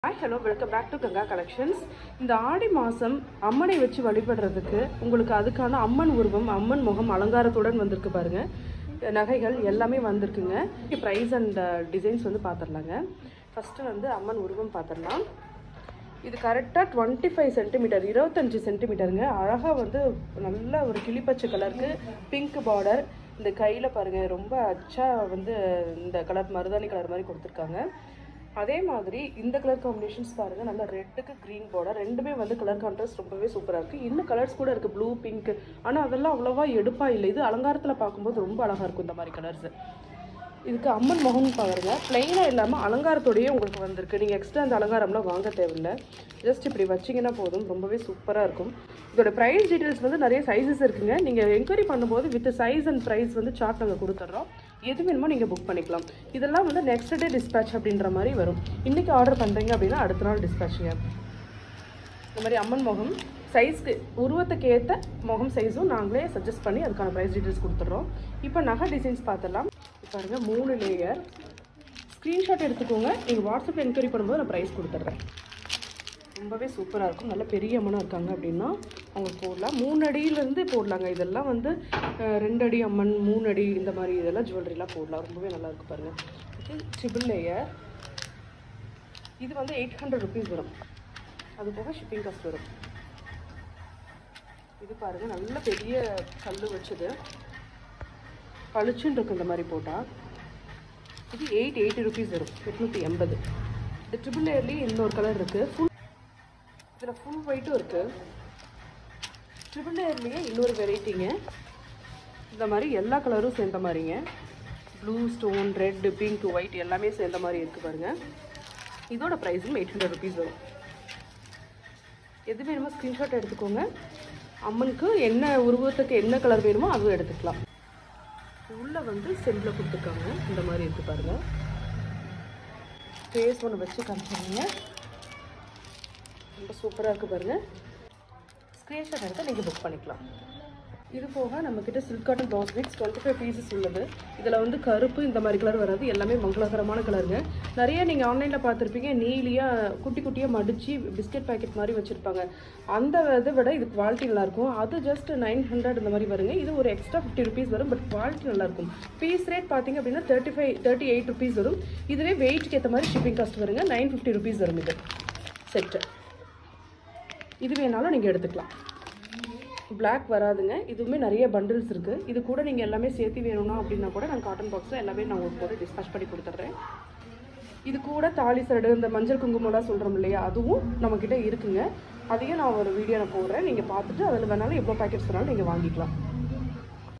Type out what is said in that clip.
hi hello welcome back to Ganga collections இந்த ஆடி மாதம் அம்மனை வச்சு வழிபடுறதுக்கு உங்களுக்கு அதுக்கான அம்மன் உருவம் அம்மன் முகம் அலங்காரத்துடன் வந்திருக்கு பாருங்க நகைகள் எல்லாமே வந்திருக்குங்க ப்ரைஸ் அண்ட் டிசைன்ஸ் வந்து பார்த்துடலாங்க ஃபஸ்ட்டு வந்து அம்மன் உருவம் பார்த்துடலாம் இது கரெக்டாக டுவெண்ட்டி ஃபைவ் சென்டிமீட்டர் இருபத்தஞ்சி சென்டிமீட்டருங்க அழகாக வந்து நல்ல ஒரு கிளிப்பச்சை கலருக்கு பிங்க் பார்டர் இந்த கையில் பாருங்கள் ரொம்ப அச்சா வந்து இந்த கலர் மருதாணி கலர் மாதிரி கொடுத்துருக்காங்க அதே மாதிரி இந்த கலர் காம்பினேஷன்ஸ் பாருங்கள் நல்லா ரெட்டுக்கு க்ரீன் பார்டர் ரெண்டுமே வந்து கலர் கான்ட்ராஸ்ட் ரொம்பவே சூப்பராக இருக்குது இன்னும் கலர்ஸ் கூட இருக்குது ப்ளூ பிங்க் ஆனால் அதெல்லாம் அவ்வளோவா எடுப்பாக இல்லை இது அலங்காரத்தில் பார்க்கும்போது ரொம்ப அழகாக இருக்கும் இந்த மாதிரி கலர்ஸ் இதுக்கு அம்மன் முகம் பாருங்க பிளெயினாக இல்லாமல் அலங்காரத்தோடயே உங்களுக்கு வந்திருக்கு நீங்கள் எக்ஸ்ட்ரா அந்த அலங்காரம்லாம் வாங்க தேவையில்லை ஜஸ்ட் இப்படி வச்சிங்கன்னா போதும் ரொம்பவே சூப்பராக இருக்கும் இதோட ப்ரைஸ் டீட்டெயில்ஸ் வந்து நிறைய சைஸஸ் இருக்குங்க நீங்கள் என்கொயரி பண்ணும்போது வித் சைஸ் அண்ட் ப்ரைஸ் வந்து சார்ட் நாங்கள் கொடுத்துட்றோம் எது வேணுமோ நீங்கள் புக் பண்ணிக்கலாம் இதெல்லாம் வந்து நெக்ஸ்ட் டே டிஸ்பேச் அப்படின்ற மாதிரி வரும் இன்றைக்கி ஆர்டர் பண்ணுறீங்க அப்படின்னா அடுத்த நாள் டிஸ்பேச்சுங்க இந்த மாதிரி அம்மன் முகம் சைஸ்க்கு உருவத்துக்கு ஏற்ற முகம் சைஸும் நாங்களே சஜஸ்ட் பண்ணி அதுக்கான ப்ரைஸ் டீட்டெயில்ஸ் கொடுத்துட்றோம் இப்போ நகை டிசைன்ஸ் பார்த்துடலாம் பாருங்க மூணு லேயர் ஸ்க்ரீன்ஷாட் எடுத்துக்கோங்க நீங்கள் வாட்ஸ்அப்பில் என்கொயரி பண்ணும்போது நான் ப்ரைஸ் கொடுத்துட்றேன் ரொம்பவே சூப்பராக இருக்கும் நல்ல பெரிய அம்மனாக இருக்காங்க அப்படின்னா அவங்க போடலாம் மூணு அடியிலேருந்து போடலாங்க இதெல்லாம் வந்து அஹ், ரெண்டு அடி அம்மன் மூணு அடி இந்த மாதிரி இதெல்லாம் ஜுவல்லரிலாம் போடலாம் ரொம்பவே நல்லா இருக்கு பாருங்கள் ஓகே ட்ரிபிள் லேயர் இது வந்து எயிட் ஹண்ட்ரட் ருபீஸ் வரும் அது போக ஷிப்பிங் காஸ்ட் வரும் இது பாருங்க நல்ல பெரிய கல் வச்சது பளிச்சுன்னு இருக்கும் இந்த மாதிரி போட்டால் இது எயிட் எயிட்டி ருபீஸ் வரும் எட்நூற்றி எண்பது இந்த ட்ரிபிள் லேயர்லேயே இன்னொரு கலர் இருக்குது ஃபுல் இதில் ஃபுல் ஒயிட்டும் இருக்குது ட்ரிபிள் லேயர்லேயே இன்னொரு வெரைட்டிங்க இந்த மாதிரி எல்லா கலரும் சேர்ந்த மாதிரிங்க blue stone red pink white எல்லாமே சேர்ந்த மாதிரி இருக்குது பாருங்கள் இதோட ப்ரைஸும் எயிட் ஹண்ட்ரட் ருபீஸ் வரும் எது வேணுமோ ஸ்க்ரீன்ஷாட் எடுத்துக்கோங்க அம்மனுக்கு என்ன உருவத்துக்கு என்ன கலர் வேணுமோ அதுவும் எடுத்துக்கலாம் உள்ளே வந்து செல்லில் கொடுத்துருக்காங்க இந்த மாதிரி இருக்குது பாருங்க ஃபேஸ் ஒன்று வச்சு காமிச்சிருங்க ரொம்ப சூப்பராக இருக்குது பாருங்க ஸ்க்ரீன்ஷாட் எடுத்து நீங்கள் புக் பண்ணிக்கலாம் இது போக நம்மக்கிட்ட silk cotton blouse mix twenty five pieces உள்ளது இதில் வந்து கருப்பு இந்த மாதிரி கலர் வராது எல்லாமே மங்களகரமான கலருங்க நிறைய நீங்கள் ஆன்லைனில் பார்த்துருப்பீங்க நீலியாக குட்டி குட்டியாக மடித்து பிஸ்கெட் பாக்கெட் மாதிரி வச்சுருப்பாங்க அந்த இதை விட இது குவாலிட்டி நல்லாயிருக்கும் அது ஜஸ்ட் நைன் ஹண்ட்ரட் இந்த மாதிரி வருங்க இது ஒரு எக்ஸ்ட்ரா ஃபிஃப்டி ருபீஸ் வரும் பட் குவாலிட்டி நல்லாயிருக்கும் பீஸ் ரேட் பார்த்தீங்க அப்படின்னா thirty five thirty eight rupees வரும் இதுவே வெயிட்க்கு ஏற்ற மாதிரி ஷிப்பிங் காஸ்ட் வருங்க நைன் ஃபிஃப்டி ருபீஸ் வரும் இது செட்டு இது வேணாலும் நீங்கள் எடுத்துக்கலாம் Black வராதுங்க இதுவுமே நிறைய பண்டில்ஸ் இருக்குது இது கூட நீங்கள் எல்லாமே சேர்த்து வேணும்னா அப்படின்னா கூட நான் காட்டன் பாக்ஸில் எல்லாமே நான் உங்களுக்கு போட்டு டிஸ்பேச் பண்ணி கொடுத்துட்றேன் இது கூட தாலி சரடு இந்த மஞ்சள் குங்குமம்லாம் சொல்கிறோம் இல்லையா அதுவும் நம்மக்கிட்ட இருக்குங்க அதையும் நான் ஒரு வீடியோ நான் போடுறேன் நீங்கள் பார்த்துட்டு அதில் வேணாலும் எவ்வளோ பேக்கெட்ஸ் வேணாலும் நீங்கள் வாங்கிக்கலாம்